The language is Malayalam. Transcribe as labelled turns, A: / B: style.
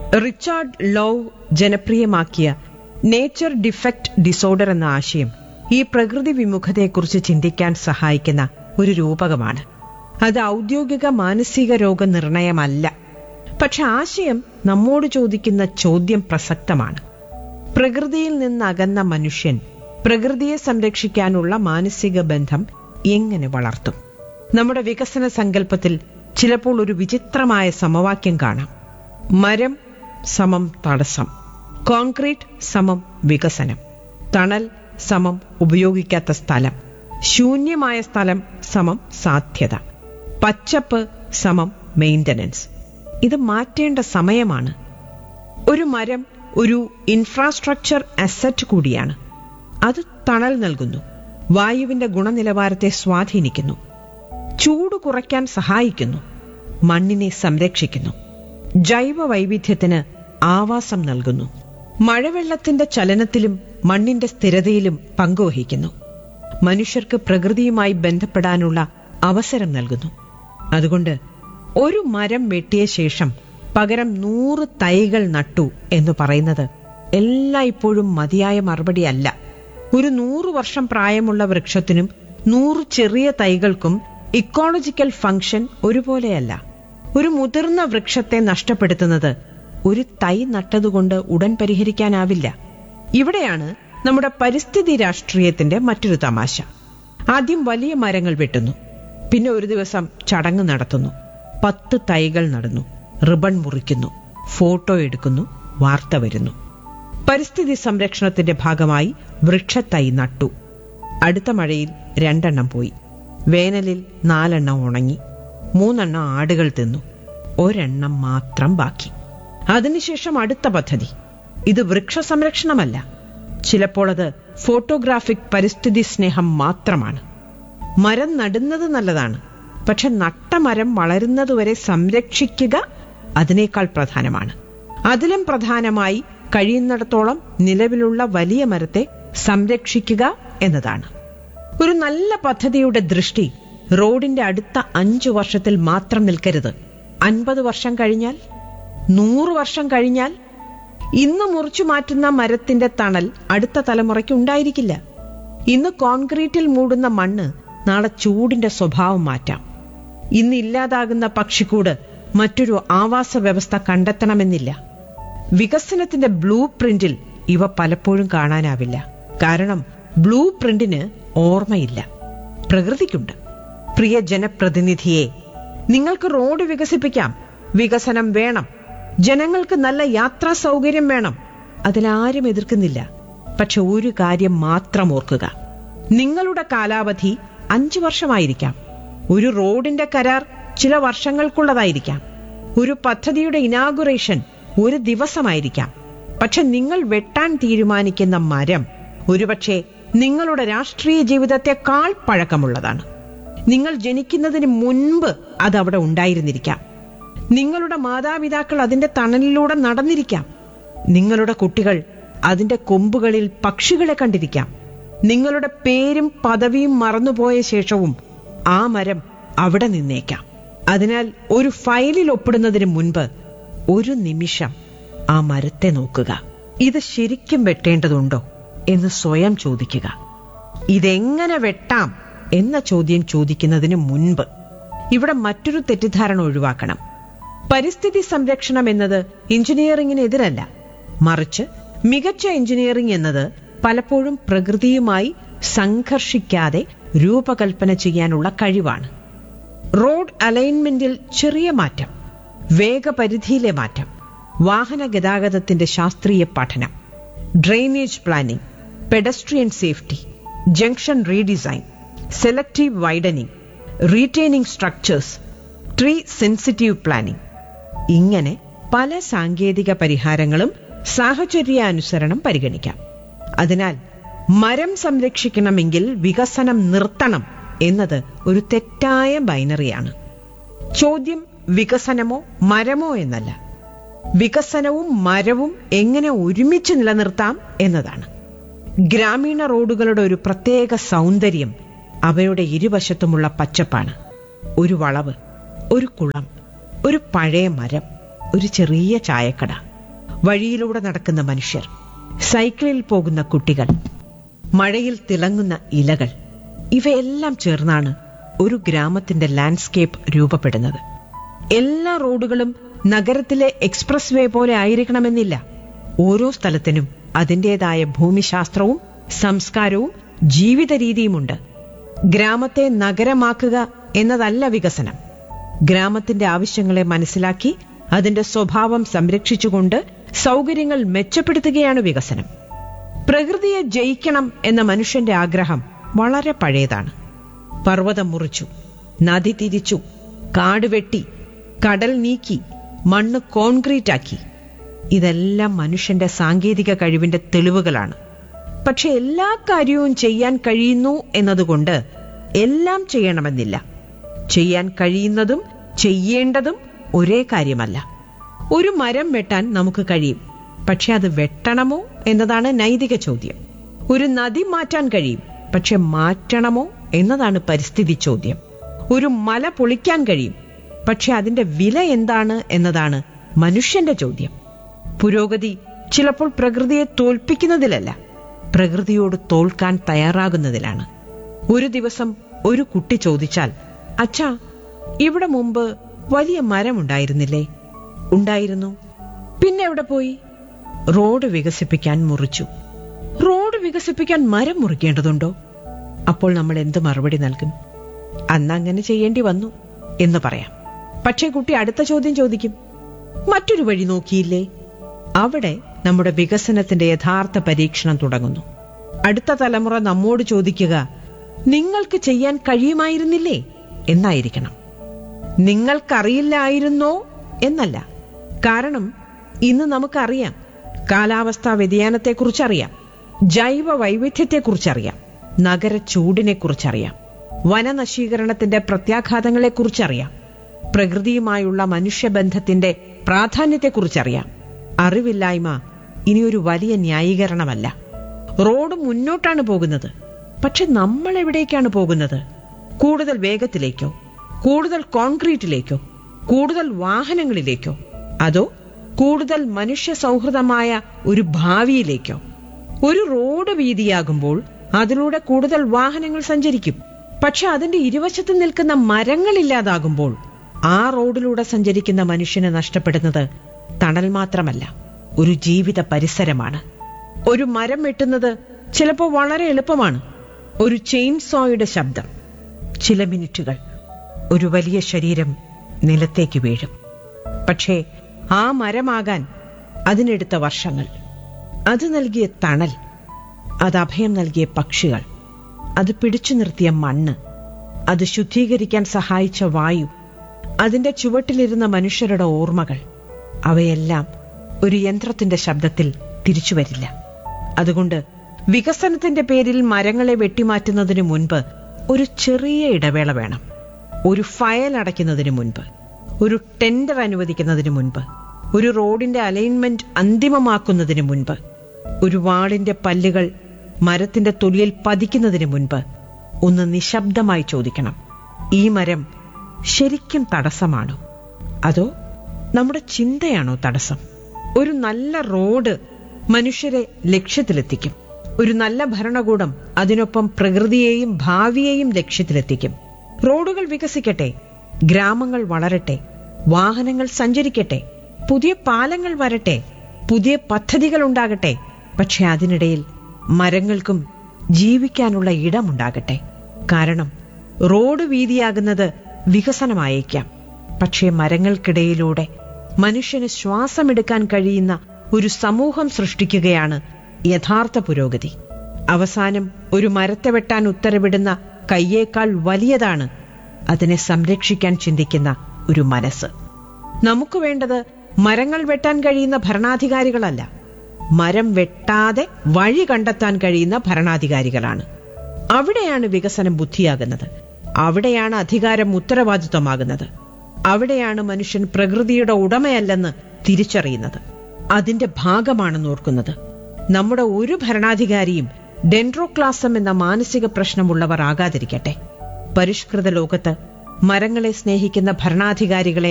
A: റിച്ചാർഡ് ലോവ് ജനപ്രിയമാക്കിയ നേച്ചർ ഡിഫക്റ്റ് ഡിസോർഡർ എന്ന ആശയം ഈ പ്രകൃതി വിമുഖതയെക്കുറിച്ച് ചിന്തിക്കാൻ സഹായിക്കുന്ന ഒരു രൂപകമാണ് അത് ഔദ്യോഗിക മാനസിക രോഗ നിർണയമല്ല പക്ഷെ ആശയം നമ്മോട് ചോദിക്കുന്ന ചോദ്യം പ്രസക്തമാണ് പ്രകൃതിയിൽ നിന്നകന്ന മനുഷ്യൻ പ്രകൃതിയെ സംരക്ഷിക്കാനുള്ള മാനസിക ബന്ധം എങ്ങനെ വളർത്തും നമ്മുടെ വികസന സങ്കല്പത്തിൽ ചിലപ്പോൾ ഒരു വിചിത്രമായ സമവാക്യം കാണാം മരം സമം തടസ്സം കോൺക്രീറ്റ് സമം വികസനം തണൽ സമം ഉപയോഗിക്കാത്ത സ്ഥലം ശൂന്യമായ സ്ഥലം സമം സാധ്യത പച്ചപ്പ് സമം മെയിന്റനൻസ് ഇത് മാറ്റേണ്ട സമയമാണ് ഒരു മരം ഒരു ഇൻഫ്രാസ്ട്രക്ചർ അസറ്റ് കൂടിയാണ് അത് തണൽ നൽകുന്നു വായുവിന്റെ ഗുണനിലവാരത്തെ സ്വാധീനിക്കുന്നു ചൂട് കുറയ്ക്കാൻ സഹായിക്കുന്നു മണ്ണിനെ സംരക്ഷിക്കുന്നു ജൈവ വൈവിധ്യത്തിന് ആവാസം നൽകുന്നു മഴവെള്ളത്തിന്റെ ചലനത്തിലും മണ്ണിന്റെ സ്ഥിരതയിലും പങ്കുവഹിക്കുന്നു മനുഷ്യർക്ക് പ്രകൃതിയുമായി ബന്ധപ്പെടാനുള്ള അവസരം നൽകുന്നു അതുകൊണ്ട് ഒരു മരം വെട്ടിയ ശേഷം പകരം നൂറ് തൈകൾ നട്ടു എന്ന് പറയുന്നത് എല്ലായ്പ്പോഴും മതിയായ മറുപടിയല്ല ഒരു നൂറു വർഷം പ്രായമുള്ള വൃക്ഷത്തിനും നൂറ് ചെറിയ തൈകൾക്കും ഇക്കോളജിക്കൽ ഫംഗ്ഷൻ ഒരുപോലെയല്ല ഒരു മുതിർന്ന വൃക്ഷത്തെ നഷ്ടപ്പെടുത്തുന്നത് ഒരു തൈ നട്ടതുകൊണ്ട് ഉടൻ പരിഹരിക്കാനാവില്ല ഇവിടെയാണ് നമ്മുടെ പരിസ്ഥിതി രാഷ്ട്രീയത്തിന്റെ മറ്റൊരു തമാശ ആദ്യം വലിയ മരങ്ങൾ വെട്ടുന്നു പിന്നെ ഒരു ദിവസം ചടങ്ങ് നടത്തുന്നു പത്ത് തൈകൾ നടന്നു റിബൺ മുറിക്കുന്നു ഫോട്ടോ എടുക്കുന്നു വാർത്ത വരുന്നു പരിസ്ഥിതി സംരക്ഷണത്തിന്റെ ഭാഗമായി വൃക്ഷത്തൈ നട്ടു അടുത്ത മഴയിൽ രണ്ടെണ്ണം പോയി വേനലിൽ നാലെണ്ണം ഉണങ്ങി മൂന്നെണ്ണം ആടുകൾ തിന്നു ഒരെണ്ണം മാത്രം ബാക്കി അതിനുശേഷം അടുത്ത പദ്ധതി ഇത് വൃക്ഷ സംരക്ഷണമല്ല ചിലപ്പോൾ അത് ഫോട്ടോഗ്രാഫിക് പരിസ്ഥിതി സ്നേഹം മാത്രമാണ് മരം നടുന്നത് നല്ലതാണ് പക്ഷെ നട്ട മരം വളരുന്നതുവരെ സംരക്ഷിക്കുക അതിനേക്കാൾ പ്രധാനമാണ് അതിലും പ്രധാനമായി കഴിയുന്നിടത്തോളം നിലവിലുള്ള വലിയ മരത്തെ സംരക്ഷിക്കുക എന്നതാണ് ഒരു നല്ല പദ്ധതിയുടെ ദൃഷ്ടി റോഡിന്റെ അടുത്ത അഞ്ചു വർഷത്തിൽ മാത്രം നിൽക്കരുത് അൻപത് വർഷം കഴിഞ്ഞാൽ നൂറ് വർഷം കഴിഞ്ഞാൽ ഇന്ന് മുറിച്ചു മാറ്റുന്ന മരത്തിന്റെ തണൽ അടുത്ത തലമുറയ്ക്ക് ഉണ്ടായിരിക്കില്ല ഇന്ന് കോൺക്രീറ്റിൽ മൂടുന്ന മണ്ണ് നാളെ ചൂടിന്റെ സ്വഭാവം മാറ്റാം ഇന്ന് ഇല്ലാതാകുന്ന പക്ഷിക്കൂട് മറ്റൊരു ആവാസ വ്യവസ്ഥ കണ്ടെത്തണമെന്നില്ല വികസനത്തിന്റെ ബ്ലൂ പ്രിന്റിൽ ഇവ പലപ്പോഴും കാണാനാവില്ല കാരണം ബ്ലൂ പ്രിന്റിന് ഓർമ്മയില്ല പ്രകൃതിക്കുണ്ട് പ്രിയ ജനപ്രതിനിധിയെ നിങ്ങൾക്ക് റോഡ് വികസിപ്പിക്കാം വികസനം വേണം ജനങ്ങൾക്ക് നല്ല യാത്രാ സൗകര്യം വേണം അതിലാരും എതിർക്കുന്നില്ല പക്ഷെ ഒരു കാര്യം മാത്രം ഓർക്കുക നിങ്ങളുടെ കാലാവധി അഞ്ചു വർഷമായിരിക്കാം ഒരു റോഡിന്റെ കരാർ ചില വർഷങ്ങൾക്കുള്ളതായിരിക്കാം ഒരു പദ്ധതിയുടെ ഇനാഗുറേഷൻ ഒരു ദിവസമായിരിക്കാം പക്ഷെ നിങ്ങൾ വെട്ടാൻ തീരുമാനിക്കുന്ന മരം ഒരുപക്ഷെ നിങ്ങളുടെ രാഷ്ട്രീയ ജീവിതത്തെക്കാൾ പഴക്കമുള്ളതാണ് നിങ്ങൾ ജനിക്കുന്നതിന് മുൻപ് അത് അവിടെ ഉണ്ടായിരുന്നിരിക്കാം നിങ്ങളുടെ മാതാപിതാക്കൾ അതിന്റെ തണലിലൂടെ നടന്നിരിക്കാം നിങ്ങളുടെ കുട്ടികൾ അതിന്റെ കൊമ്പുകളിൽ പക്ഷികളെ കണ്ടിരിക്കാം നിങ്ങളുടെ പേരും പദവിയും മറന്നുപോയ ശേഷവും ആ മരം അവിടെ നിന്നേക്കാം അതിനാൽ ഒരു ഫയലിൽ ഒപ്പിടുന്നതിന് മുൻപ് ഒരു നിമിഷം ആ മരത്തെ നോക്കുക ഇത് ശരിക്കും വെട്ടേണ്ടതുണ്ടോ എന്ന് സ്വയം ചോദിക്കുക ഇതെങ്ങനെ വെട്ടാം എന്ന ചോദ്യം ചോദിക്കുന്നതിന് മുൻപ് ഇവിടെ മറ്റൊരു തെറ്റിദ്ധാരണ ഒഴിവാക്കണം പരിസ്ഥിതി സംരക്ഷണം എന്നത് എഞ്ചിനീയറിംഗിന് എതിരല്ല മറിച്ച് മികച്ച എഞ്ചിനീയറിംഗ് എന്നത് പലപ്പോഴും പ്രകൃതിയുമായി സംഘർഷിക്കാതെ രൂപകൽപ്പന ചെയ്യാനുള്ള കഴിവാണ് റോഡ് അലൈൻമെന്റിൽ ചെറിയ മാറ്റം വേഗപരിധിയിലെ മാറ്റം വാഹന ഗതാഗതത്തിന്റെ ശാസ്ത്രീയ പഠനം drainage planning pedestrian safety junction redesign selective widening retaining structures tree sensitive planning ഇങ്ങനെ പല സാങ്കേതിക പരിഹാരങ്ങളും സാഹചര്യാനുസരണം പരിഗണിക്കാം അതിനാൽ മരം സംരക്ഷിക്കണമെങ്കിൽ വികസനം നിർത്തണം എന്നത് ഒരു തെറ്റായ ബൈനറിയാണ് ചോദ്യം വികസനമോ മരമോ എന്നല്ല വികസനവും മരവും എങ്ങനെ ഒരുമിച്ച് നിലനിർത്താം എന്നതാണ് ഗ്രാമീണ റോഡുകളുടെ ഒരു പ്രത്യേക സൗന്ദര്യം അവയുടെ ഇരുവശത്തുമുള്ള പച്ചപ്പാണ് ഒരു വളവ് ഒരു കുളം ഒരു പഴയ മരം ഒരു ചെറിയ ചായക്കട വഴിയിലൂടെ നടക്കുന്ന മനുഷ്യർ സൈക്കിളിൽ പോകുന്ന കുട്ടികൾ മഴയിൽ തിളങ്ങുന്ന ഇലകൾ ഇവയെല്ലാം ചേർന്നാണ് ഒരു ഗ്രാമത്തിന്റെ ലാൻഡ്സ്കേപ്പ് രൂപപ്പെടുന്നത് എല്ലാ റോഡുകളും നഗരത്തിലെ എക്സ്പ്രസ് വേ പോലെ ആയിരിക്കണമെന്നില്ല ഓരോ സ്ഥലത്തിനും അതിൻ്റെതായ ഭൂമിശാസ്ത്രവും സംസ്കാരവും ജീവിത രീതിയുമുണ്ട് ഗ്രാമത്തെ നഗരമാക്കുക എന്നതല്ല വികസനം ഗ്രാമത്തിന്റെ ആവശ്യങ്ങളെ മനസ്സിലാക്കി അതിന്റെ സ്വഭാവം സംരക്ഷിച്ചുകൊണ്ട് സൗകര്യങ്ങൾ മെച്ചപ്പെടുത്തുകയാണ് വികസനം പ്രകൃതിയെ ജയിക്കണം എന്ന മനുഷ്യന്റെ ആഗ്രഹം വളരെ പഴയതാണ് പർവ്വതം മുറിച്ചു നദി തിരിച്ചു കാട് വെട്ടി കടൽ നീക്കി മണ്ണ് കോൺക്രീറ്റ് ആക്കി ഇതെല്ലാം മനുഷ്യന്റെ സാങ്കേതിക കഴിവിന്റെ തെളിവുകളാണ് പക്ഷെ എല്ലാ കാര്യവും ചെയ്യാൻ കഴിയുന്നു എന്നതുകൊണ്ട് എല്ലാം ചെയ്യണമെന്നില്ല ചെയ്യാൻ കഴിയുന്നതും ചെയ്യേണ്ടതും ഒരേ കാര്യമല്ല ഒരു മരം വെട്ടാൻ നമുക്ക് കഴിയും പക്ഷെ അത് വെട്ടണമോ എന്നതാണ് നൈതിക ചോദ്യം ഒരു നദി മാറ്റാൻ കഴിയും പക്ഷെ മാറ്റണമോ എന്നതാണ് പരിസ്ഥിതി ചോദ്യം ഒരു മല പൊളിക്കാൻ കഴിയും പക്ഷെ അതിന്റെ വില എന്താണ് എന്നതാണ് മനുഷ്യന്റെ ചോദ്യം പുരോഗതി ചിലപ്പോൾ പ്രകൃതിയെ തോൽപ്പിക്കുന്നതിലല്ല പ്രകൃതിയോട് തോൽക്കാൻ തയ്യാറാകുന്നതിലാണ് ഒരു ദിവസം ഒരു കുട്ടി ചോദിച്ചാൽ അച്ഛാ ഇവിടെ മുമ്പ് വലിയ മരമുണ്ടായിരുന്നില്ലേ ഉണ്ടായിരുന്നു പിന്നെ എവിടെ പോയി റോഡ് വികസിപ്പിക്കാൻ മുറിച്ചു റോഡ് വികസിപ്പിക്കാൻ മരം മുറിക്കേണ്ടതുണ്ടോ അപ്പോൾ നമ്മൾ എന്ത് മറുപടി നൽകും അന്ന് അങ്ങനെ ചെയ്യേണ്ടി വന്നു എന്ന് പറയാം പക്ഷേ കുട്ടി അടുത്ത ചോദ്യം ചോദിക്കും മറ്റൊരു വഴി നോക്കിയില്ലേ അവിടെ നമ്മുടെ വികസനത്തിന്റെ യഥാർത്ഥ പരീക്ഷണം തുടങ്ങുന്നു അടുത്ത തലമുറ നമ്മോട് ചോദിക്കുക നിങ്ങൾക്ക് ചെയ്യാൻ കഴിയുമായിരുന്നില്ലേ എന്നായിരിക്കണം നിങ്ങൾക്കറിയില്ലായിരുന്നോ എന്നല്ല കാരണം ഇന്ന് നമുക്കറിയാം കാലാവസ്ഥാ വ്യതിയാനത്തെക്കുറിച്ചറിയാം ജൈവ വൈവിധ്യത്തെക്കുറിച്ചറിയാം നഗര ചൂടിനെക്കുറിച്ചറിയാം വനനശീകരണത്തിന്റെ പ്രത്യാഘാതങ്ങളെക്കുറിച്ചറിയാം പ്രകൃതിയുമായുള്ള മനുഷ്യബന്ധത്തിന്റെ പ്രാധാന്യത്തെക്കുറിച്ചറിയാം അറിവില്ലായ്മ ഇനിയൊരു വലിയ ന്യായീകരണമല്ല റോഡ് മുന്നോട്ടാണ് പോകുന്നത് പക്ഷെ നമ്മൾ എവിടേക്കാണ് പോകുന്നത് കൂടുതൽ വേഗത്തിലേക്കോ കൂടുതൽ കോൺക്രീറ്റിലേക്കോ കൂടുതൽ വാഹനങ്ങളിലേക്കോ അതോ കൂടുതൽ മനുഷ്യ സൗഹൃദമായ ഒരു ഭാവിയിലേക്കോ ഒരു റോഡ് വീതിയാകുമ്പോൾ അതിലൂടെ കൂടുതൽ വാഹനങ്ങൾ സഞ്ചരിക്കും പക്ഷെ അതിന്റെ ഇരുവശത്ത് നിൽക്കുന്ന മരങ്ങൾ ഇല്ലാതാകുമ്പോൾ ആ റോഡിലൂടെ സഞ്ചരിക്കുന്ന മനുഷ്യന് നഷ്ടപ്പെടുന്നത് തണൽ മാത്രമല്ല ഒരു ജീവിത പരിസരമാണ് ഒരു മരം വെട്ടുന്നത് ചിലപ്പോൾ വളരെ എളുപ്പമാണ് ഒരു ചെയിൻ സോയുടെ ശബ്ദം ചില മിനിറ്റുകൾ ഒരു വലിയ ശരീരം നിലത്തേക്ക് വീഴും പക്ഷേ ആ മരമാകാൻ അതിനെടുത്ത വർഷങ്ങൾ അത് നൽകിയ തണൽ അത് അഭയം നൽകിയ പക്ഷികൾ അത് പിടിച്ചു നിർത്തിയ മണ്ണ് അത് ശുദ്ധീകരിക്കാൻ സഹായിച്ച വായു അതിന്റെ ചുവട്ടിലിരുന്ന മനുഷ്യരുടെ ഓർമ്മകൾ അവയെല്ലാം ഒരു യന്ത്രത്തിന്റെ ശബ്ദത്തിൽ തിരിച്ചു വരില്ല അതുകൊണ്ട് വികസനത്തിന്റെ പേരിൽ മരങ്ങളെ വെട്ടിമാറ്റുന്നതിന് മുൻപ് ഒരു ചെറിയ ഇടവേള വേണം ഒരു ഫയൽ അടയ്ക്കുന്നതിന് മുൻപ് ഒരു ടെൻഡർ അനുവദിക്കുന്നതിന് മുൻപ് ഒരു റോഡിന്റെ അലൈൻമെന്റ് അന്തിമമാക്കുന്നതിന് മുൻപ് ഒരു വാളിന്റെ പല്ലുകൾ മരത്തിന്റെ തൊലിയിൽ പതിക്കുന്നതിന് മുൻപ് ഒന്ന് നിശബ്ദമായി ചോദിക്കണം ഈ മരം ശരിക്കും തടസ്സമാണോ അതോ നമ്മുടെ ചിന്തയാണോ തടസ്സം ഒരു നല്ല റോഡ് മനുഷ്യരെ ലക്ഷ്യത്തിലെത്തിക്കും ഒരു നല്ല ഭരണകൂടം അതിനൊപ്പം പ്രകൃതിയെയും ഭാവിയെയും ലക്ഷ്യത്തിലെത്തിക്കും റോഡുകൾ വികസിക്കട്ടെ ഗ്രാമങ്ങൾ വളരട്ടെ വാഹനങ്ങൾ സഞ്ചരിക്കട്ടെ പുതിയ പാലങ്ങൾ വരട്ടെ പുതിയ പദ്ധതികൾ ഉണ്ടാകട്ടെ പക്ഷെ അതിനിടയിൽ മരങ്ങൾക്കും ജീവിക്കാനുള്ള ഇടമുണ്ടാകട്ടെ കാരണം റോഡ് വീതിയാകുന്നത് വികസനമായേക്കാം പക്ഷേ മരങ്ങൾക്കിടയിലൂടെ മനുഷ്യന് ശ്വാസമെടുക്കാൻ കഴിയുന്ന ഒരു സമൂഹം സൃഷ്ടിക്കുകയാണ് യഥാർത്ഥ പുരോഗതി അവസാനം ഒരു മരത്തെ വെട്ടാൻ ഉത്തരവിടുന്ന കയ്യേക്കാൾ വലിയതാണ് അതിനെ സംരക്ഷിക്കാൻ ചിന്തിക്കുന്ന ഒരു മനസ്സ് നമുക്ക് വേണ്ടത് മരങ്ങൾ വെട്ടാൻ കഴിയുന്ന ഭരണാധികാരികളല്ല മരം വെട്ടാതെ വഴി കണ്ടെത്താൻ കഴിയുന്ന ഭരണാധികാരികളാണ് അവിടെയാണ് വികസനം ബുദ്ധിയാകുന്നത് അവിടെയാണ് അധികാരം ഉത്തരവാദിത്വമാകുന്നത് അവിടെയാണ് മനുഷ്യൻ പ്രകൃതിയുടെ ഉടമയല്ലെന്ന് തിരിച്ചറിയുന്നത് അതിന്റെ ഭാഗമാണെന്ന് ഓർക്കുന്നത് നമ്മുടെ ഒരു ഭരണാധികാരിയും ഡെൻഡ്രോക്ലാസം എന്ന മാനസിക പ്രശ്നമുള്ളവർ ആകാതിരിക്കട്ടെ പരിഷ്കൃത ലോകത്ത് മരങ്ങളെ സ്നേഹിക്കുന്ന ഭരണാധികാരികളെ